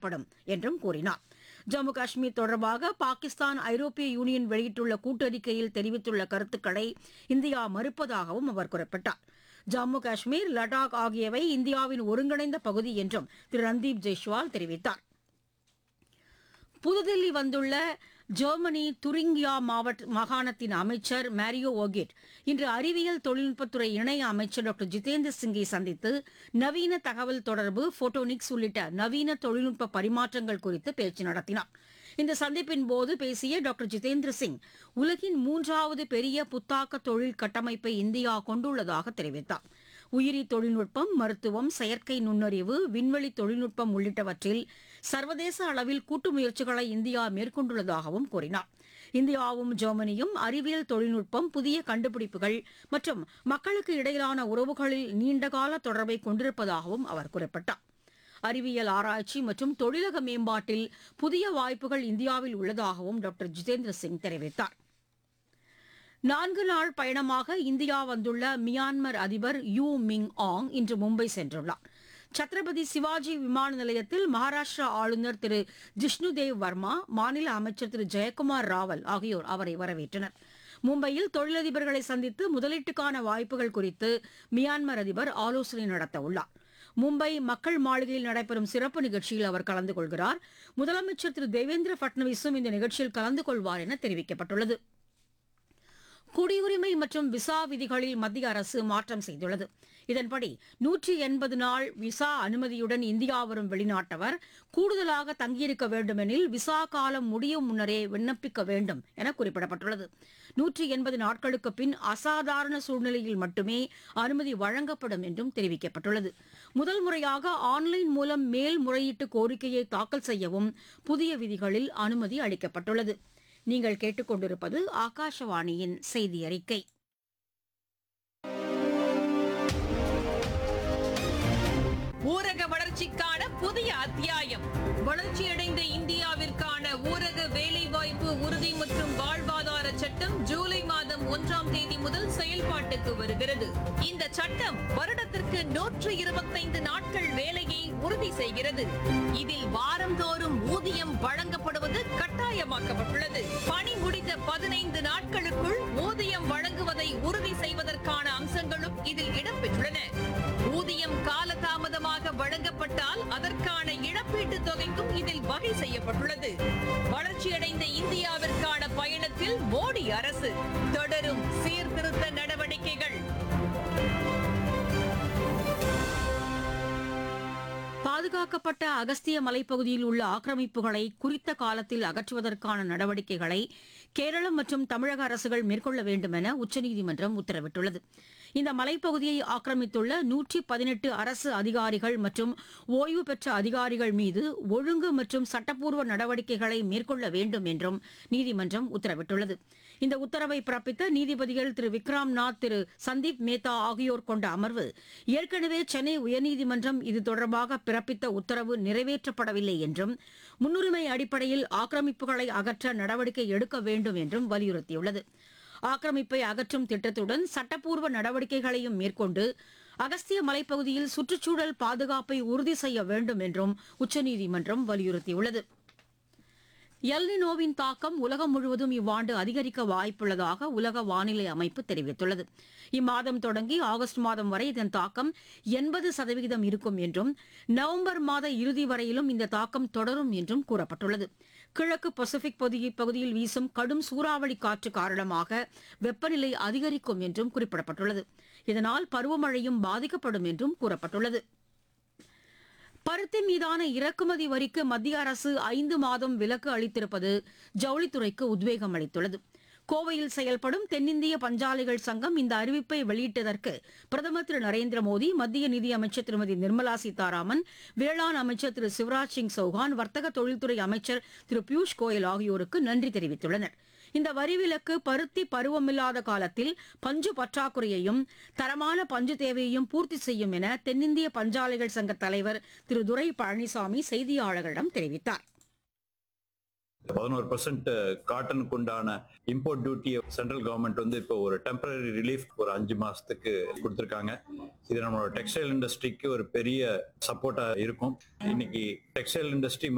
மேற்கொள்ளப்படும் என்றும் கூறினார் ஜம்மு காஷ்மீர் தொடர்பாக பாகிஸ்தான் ஐரோப்பிய யூனியன் வெளியிட்டுள்ள கூட்டறிக்கையில் தெரிவித்துள்ள கருத்துக்களை இந்தியா மறுப்பதாகவும் அவர் குறிப்பிட்டார் ஜம்மு காஷ்மீர் லடாக் ஆகியவை இந்தியாவின் ஒருங்கிணைந்த பகுதி என்றும் திரு ரந்தீப் ஜெய்ஷ்வால் தெரிவித்தார் புதுதில்லி வந்துள்ள ஜெர்மனி துரிங்கியா மாவட்ட மாகாணத்தின் அமைச்சர் மேரியோ ஓகிட் இன்று அறிவியல் தொழில்நுட்பத்துறை இணை அமைச்சர் டாக்டர் ஜிதேந்திர சிங்கை சந்தித்து நவீன தகவல் தொடர்பு போட்டோனிக்ஸ் உள்ளிட்ட நவீன தொழில்நுட்ப பரிமாற்றங்கள் குறித்து பேச்சு நடத்தினார் இந்த சந்திப்பின் போது பேசிய டாக்டர் ஜிதேந்திர சிங் உலகின் மூன்றாவது பெரிய புத்தாக்க தொழில் கட்டமைப்பை இந்தியா கொண்டுள்ளதாக தெரிவித்தார் உயிரி தொழில்நுட்பம் மருத்துவம் செயற்கை நுண்ணறிவு விண்வெளி தொழில்நுட்பம் உள்ளிட்டவற்றில் சர்வதேச அளவில் கூட்டு முயற்சிகளை இந்தியா மேற்கொண்டுள்ளதாகவும் கூறினார் இந்தியாவும் ஜெர்மனியும் அறிவியல் தொழில்நுட்பம் புதிய கண்டுபிடிப்புகள் மற்றும் மக்களுக்கு இடையிலான உறவுகளில் நீண்டகால தொடர்பை கொண்டிருப்பதாகவும் அவர் குறிப்பிட்டார் அறிவியல் ஆராய்ச்சி மற்றும் தொழிலக மேம்பாட்டில் புதிய வாய்ப்புகள் இந்தியாவில் உள்ளதாகவும் டாக்டர் ஜிதேந்திர சிங் தெரிவித்தார் நான்கு நாள் பயணமாக இந்தியா வந்துள்ள மியான்மர் அதிபர் யூ மிங் ஆங் இன்று மும்பை சென்றுள்ளார் சத்ரபதி சிவாஜி விமான நிலையத்தில் மகாராஷ்டிரா ஆளுநர் திரு ஜிஷ்ணுதேவ் வர்மா மாநில அமைச்சர் திரு ஜெயக்குமார் ராவல் ஆகியோர் அவரை வரவேற்றனர் மும்பையில் தொழிலதிபர்களை சந்தித்து முதலீட்டுக்கான வாய்ப்புகள் குறித்து மியான்மர் அதிபர் ஆலோசனை நடத்த உள்ளார் மும்பை மக்கள் மாளிகையில் நடைபெறும் சிறப்பு நிகழ்ச்சியில் அவர் கலந்து கொள்கிறார் முதலமைச்சர் திரு தேவேந்திர பட்னவிஸும் இந்த நிகழ்ச்சியில் கலந்து கொள்வார் என தெரிவிக்கப்பட்டுள்ளது குடியுரிமை மற்றும் விசா விதிகளில் மத்திய அரசு மாற்றம் செய்துள்ளது இதன்படி நூற்றி எண்பது நாள் விசா அனுமதியுடன் இந்தியா வரும் வெளிநாட்டவர் கூடுதலாக தங்கியிருக்க வேண்டுமெனில் விசா காலம் முடியும் முன்னரே விண்ணப்பிக்க வேண்டும் என குறிப்பிடப்பட்டுள்ளது நூற்றி எண்பது நாட்களுக்கு பின் அசாதாரண சூழ்நிலையில் மட்டுமே அனுமதி வழங்கப்படும் என்றும் தெரிவிக்கப்பட்டுள்ளது முதல் முறையாக ஆன்லைன் மூலம் மேல்முறையீட்டு கோரிக்கையை தாக்கல் செய்யவும் புதிய விதிகளில் அனுமதி அளிக்கப்பட்டுள்ளது நீங்கள் கேட்டுக்கொண்டிருப்பது ஆகாஷவாணியின் செய்தி அறிக்கை ஊரக வளர்ச்சிக்கான புதிய அத்தியாயம் வளர்ச்சியடைந்த இந்தியாவிற்கான ஊரக வேலைவாய்ப்பு உறுதி மற்றும் வாழ்வாதார சட்டம் ஜூலை மாதம் ஒன்றாம் தேதி முதல் செயல்பாட்டுக்கு வருகிறது இந்த சட்டம் வருடத்திற்கு நூற்று இருபத்தைந்து நாட்கள் வேலையை உறுதி செய்கிறது இதில் வாரந்தோறும் ஊதியம் வழங்கப்படுவது கட்டாயமாக்கப்பட்டுள்ளது பணி முடிந்த பதினைந்து நாட்களுக்குள் ஊதியம் வழங்குவதை உறுதி செய்வதற்கான அம்சங்களும் இதில் இடம்பெற்றுள்ளன ஊதியம் காலதாமதமாக வழங்கப்பட்டால் அதற்கான இழப்பீட்டுத் தொகைக்கும் இதில் வகை செய்யப்பட்டுள்ளது வளர்ச்சியடைந்த இந்தியாவிற்கான பயணத்தில் மோடி அரசு தொடரும் சீர்திருத்த நடவடிக்கைகள் பாதுகாக்கப்பட்ட அகஸ்திய மலைப்பகுதியில் உள்ள ஆக்கிரமிப்புகளை குறித்த காலத்தில் அகற்றுவதற்கான நடவடிக்கைகளை கேரளம் மற்றும் தமிழக அரசுகள் மேற்கொள்ள வேண்டும் என உச்சநீதிமன்றம் உத்தரவிட்டுள்ளது இந்த மலைப்பகுதியை ஆக்கிரமித்துள்ள நூற்றி பதினெட்டு அரசு அதிகாரிகள் மற்றும் ஓய்வு பெற்ற அதிகாரிகள் மீது ஒழுங்கு மற்றும் சட்டப்பூர்வ நடவடிக்கைகளை மேற்கொள்ள வேண்டும் என்றும் நீதிமன்றம் உத்தரவிட்டுள்ளது இந்த உத்தரவை பிறப்பித்த நீதிபதிகள் திரு விக்ராம் நாத் திரு சந்தீப் மேத்தா ஆகியோர் கொண்ட அமர்வு ஏற்கனவே சென்னை உயர்நீதிமன்றம் இது தொடர்பாக பிறப்பித்த உத்தரவு நிறைவேற்றப்படவில்லை என்றும் முன்னுரிமை அடிப்படையில் ஆக்கிரமிப்புகளை அகற்ற நடவடிக்கை எடுக்க வேண்டும் என்றும் வலியுறுத்தியுள்ளது ஆக்கிரமிப்பை அகற்றும் திட்டத்துடன் சட்டப்பூர்வ நடவடிக்கைகளையும் மேற்கொண்டு அகஸ்திய மலைப்பகுதியில் சுற்றுச்சூழல் பாதுகாப்பை உறுதி செய்ய வேண்டும் என்றும் உச்சநீதிமன்றம் வலியுறுத்தியுள்ளது எல்னினோவின் தாக்கம் உலகம் முழுவதும் இவ்வாண்டு அதிகரிக்க வாய்ப்புள்ளதாக உலக வானிலை அமைப்பு தெரிவித்துள்ளது இம்மாதம் தொடங்கி ஆகஸ்ட் மாதம் வரை இதன் தாக்கம் எண்பது சதவிகிதம் இருக்கும் என்றும் நவம்பர் மாத இறுதி வரையிலும் இந்த தாக்கம் தொடரும் என்றும் கூறப்பட்டுள்ளது கிழக்கு பசிபிக் பகுதி- பகுதியில் வீசும் கடும் சூறாவளி காற்று காரணமாக வெப்பநிலை அதிகரிக்கும் என்றும் குறிப்பிடப்பட்டுள்ளது இதனால் பருவமழையும் பாதிக்கப்படும் என்றும் கூறப்பட்டுள்ளது பருத்தி மீதான இறக்குமதி வரிக்கு மத்திய அரசு ஐந்து மாதம் விலக்கு அளித்திருப்பது ஜவுளித்துறைக்கு உத்வேகம் அளித்துள்ளது கோவையில் செயல்படும் தென்னிந்திய பஞ்சாலைகள் சங்கம் இந்த அறிவிப்பை வெளியிட்டதற்கு பிரதமர் திரு நரேந்திர மோடி மத்திய நிதியமைச்சர் திருமதி நிர்மலா சீதாராமன் வேளாண் அமைச்சர் திரு சிவராஜ் சிங் சௌஹான் வர்த்தக தொழில்துறை அமைச்சர் திரு பியூஷ் கோயல் ஆகியோருக்கு நன்றி தெரிவித்துள்ளனர் இந்த வரி விலக்கு பருத்தி பருவமில்லாத காலத்தில் பஞ்சு பற்றாக்குறையையும் தரமான பஞ்சு தேவையையும் பூர்த்தி செய்யும் என தென்னிந்திய பஞ்சாலைகள் சங்க தலைவர் திரு துரை பழனிசாமி செய்தியாளர்களிடம் தெரிவித்தார் பதினோரு பர்சன்ட் காட்டனுக்கு உண்டான இம்போர்ட் டியூட்டி சென்ட்ரல் கவர்மெண்ட் வந்து இப்போ ஒரு டெம்பரரி ரிலீஃப் ஒரு அஞ்சு மாசத்துக்கு கொடுத்துருக்காங்க இது நம்மளோட டெக்ஸ்டைல் இண்டஸ்ட்ரிக்கு ஒரு பெரிய சப்போர்ட்டா இருக்கும் இன்னைக்கு டெக்ஸ்டைல் இண்டஸ்ட்ரி